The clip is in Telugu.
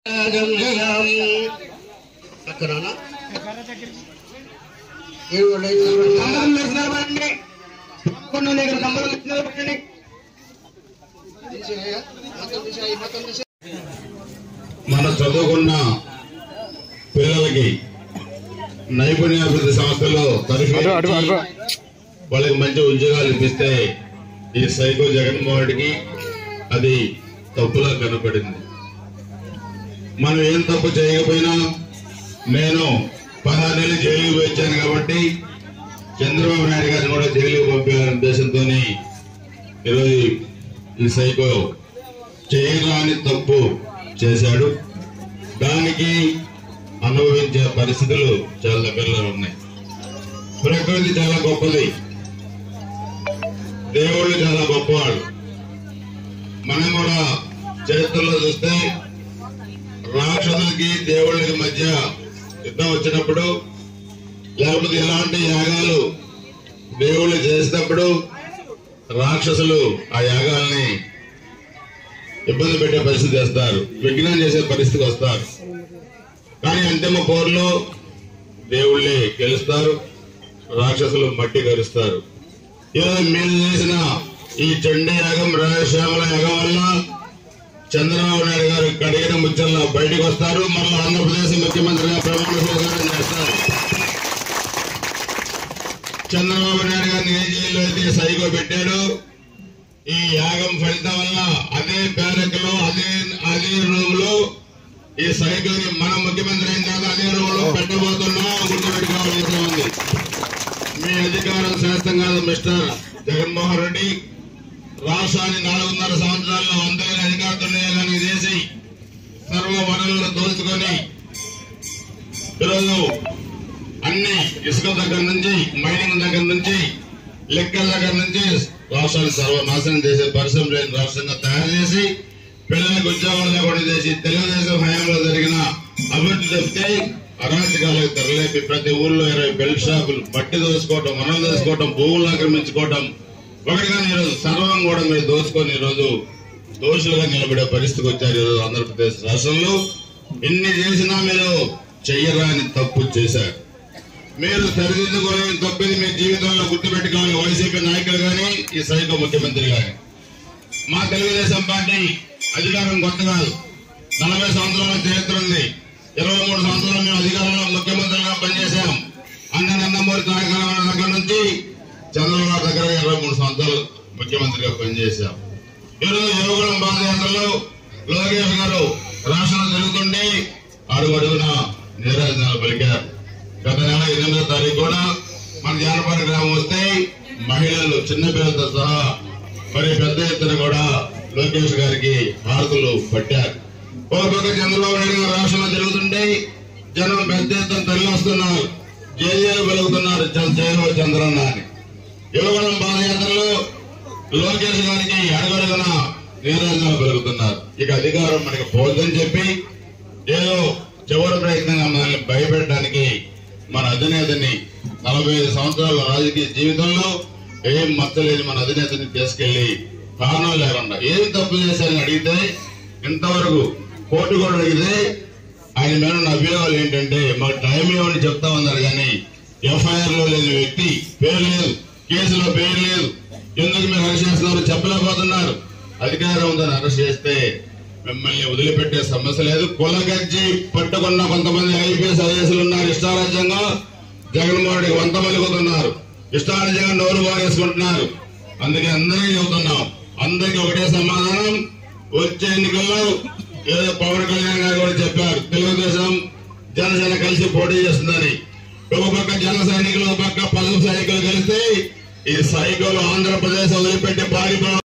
అక్కడనా కంబరం వేసి నిలబడండి కొన్ని దగ్గర కంబరం వేసి నిలబడండి మన చదువుకున్న పిల్లలకి నైపుణ్యాభివృద్ధి సంస్థలో తరఫు వాళ్ళకి మంచి ఉద్యోగాలు ఇప్పిస్తే ఈ సైకో జగన్మోహన్ రెడ్డికి అది తప్పులా కనపడింది మనం ఏం తప్పు చేయకపోయినా నేను పదహారు నెలలు జైలుకి వచ్చాను కాబట్టి చంద్రబాబు నాయుడు గారిని కూడా జైలుకి పంపాలనే ఉద్దేశంతో ఈరోజు ఈ సైకో చేయరాని తప్పు చేశాడు దానికి అనుభవించే పరిస్థితులు చాలా దగ్గరలో ఉన్నాయి ప్రకృతి చాలా గొప్పది దేవుళ్ళు చాలా గొప్పవాడు మనం కూడా చరిత్రలో చూస్తే రాక్షసులకి దేవుళ్ళకి మధ్య యుద్ధం వచ్చినప్పుడు లేకపోతే ఇలాంటి యాగాలు దేవుళ్ళు చేసినప్పుడు రాక్షసులు ఆ యాగాల్ని ఇబ్బంది పెట్టే పరిస్థితి చేస్తారు విఘ్నం చేసే పరిస్థితికి వస్తారు కానీ అంతిమ పోరులో దేవుళ్ళే గెలుస్తారు రాక్షసులు మట్టి గెలుస్తారు ఈరోజు మీరు చేసిన ఈ చండీ యాగం రాజశ్యామల యాగం వల్ల చంద్రబాబు నాయుడు గారు కడిగిన ముచ్చల్లో బయటకు వస్తారు మళ్ళీ ఆంధ్రప్రదేశ్ ముఖ్యమంత్రిగా ప్రమాణ స్వీకారం చేస్తారు చంద్రబాబు నాయుడు గారిని ఏ జైల్లో అయితే సైకో పెట్టాడు ఈ యాగం ఫలితం వల్ల అదే బ్యారక్ లో అదే అదే రూమ్ లో ఈ సైకిల్ మన ముఖ్యమంత్రి అయిన తర్వాత అదే రూమ్ లో పెట్టబోతున్నాం గుర్తుపెట్టుకోవాల్సి ఉంది మీ అధికారం శాస్త్రం కాదు మిస్టర్ జగన్మోహన్ రెడ్డి రాష్ట్రాన్ని నాలుగున్నర సంవత్సరాల్లో వందల అధికార దుర్వినియోగాన్ని చేసి సర్వ వనరులను దోచుకొని ఈరోజు అన్ని ఇసుక దగ్గర నుంచి మైనింగ్ దగ్గర నుంచి లెక్కల దగ్గర నుంచి రాష్ట్రాన్ని సర్వనాశనం చేసే పరిశ్రమ లేని రాష్ట్రంగా తయారు చేసి పిల్లలకు ఉద్యోగాలు లేకుండా చేసి తెలుగుదేశం హయాంలో జరిగిన అభివృద్ధి తప్పితే అరాచకాలకు తెరలేపి ప్రతి ఊర్లో ఇరవై బెల్ట్ షాపులు మట్టి దోసుకోవటం మనం దోసుకోవటం భూములు ఆక్రమించుకోవటం ఒకటిగా ఈరోజు సర్వం కూడా మీరు దోచుకొని ఈరోజు దోషులుగా నిలబడే పరిస్థితికి వచ్చారు ఈరోజు ఆంధ్రప్రదేశ్ రాష్ట్రంలో ఎన్ని చేసినా మీరు చెయ్యరాని తప్పు చేశారు మీరు సరిదిద్దుకోలేని తప్పిది మీ జీవితంలో గుర్తుపెట్టుకోవాలి వైసీపీ నాయకులు కానీ ఈ సైకో ముఖ్యమంత్రి కానీ మా తెలుగుదేశం పార్టీ అధికారం కొత్త కాదు నలభై సంవత్సరాల చరిత్ర ఉంది ఇరవై మూడు సంవత్సరాలు మేము అధికారంలో ముఖ్యమంత్రిగా పనిచేశాం అన్న నందమూరి తారక రామారావు దగ్గర నుంచి చంద్రబాబు దగ్గర ఇరవై మూడు సంవత్సరాలు ముఖ్యమంత్రిగా పనిచేశాం ఈరోజు యువకులం పాదయాత్రలో లోకేష్ గారు రాష్ట్రం జరుగుతుంటే అడుగు అడుగున నీరాజనాలు పలికారు గత నెల ఎనిమిదో తారీఖు కూడా మన జానపద గ్రామం వస్తే మహిళలు చిన్నపిల్లలతో సహా మరి పెద్ద ఎత్తున కూడా లోకేష్ గారికి హారతులు పట్టారు ఒక పక్క చంద్రబాబు నాయుడు గారు రాష్ట్రంలో జరుగుతుంటే జనం పెద్ద ఎత్తున తరలి వస్తున్నారు జేజేలు పలుకుతున్నారు జయలో చంద్రన్న అని యువగణం పాదయాత్రలో లోకేష్ గారికి అడగడుగున నీరాజనాలు పెరుగుతున్నారు ఇక అధికారం మనకి పోదని చెప్పి ఏదో చివరి ప్రయత్నంగా మనల్ని భయపెట్టడానికి మన అధినేతని నలభై ఐదు సంవత్సరాల రాజకీయ జీవితంలో ఏం మచ్చలేని మన అధినేతని తీసుకెళ్లి కారణం లేకుండా ఏం తప్పు చేశారని అడిగితే ఇంతవరకు కోర్టు కూడా అడిగితే ఆయన మీద ఉన్న అభియోగాలు ఏంటంటే మాకు టైం ఇవ్వని చెప్తా ఉన్నారు కానీ ఎఫ్ఐఆర్ లో లేని వ్యక్తి పేరు లేదు కేసులో పేరు లేదు ఎందుకు మీరు అరెస్ట్ చేస్తున్నారు చెప్పలేకపోతున్నారు అధికారం ఉందని అరెస్ట్ చేస్తే మిమ్మల్ని వదిలిపెట్టే సమస్య లేదు కులగజ్జి పట్టుకున్న కొంతమంది ఐపీఎస్ ఐఏఎస్లు ఉన్నారు ఇష్టారాజ్యంగా జగన్మోహన్ రెడ్డి వంత మలుగుతున్నారు ఇష్టారాజ్యంగా నోరు వారేసుకుంటున్నారు అందుకే అందరికీ చెబుతున్నాం అందరికీ ఒకటే సమాధానం వచ్చే ఎన్నికల్లో ఏదో పవన్ కళ్యాణ్ గారు కూడా చెప్పారు తెలుగుదేశం జనసేన కలిసి పోటీ చేస్తుందని ఒక పక్క జన సైనికులు ఒక పక్క పలువు సైనికులు కలిస్తే ఈ సైకిల్ ఆంధ్రప్రదేశ్ వదిలిపెట్టి పారిపో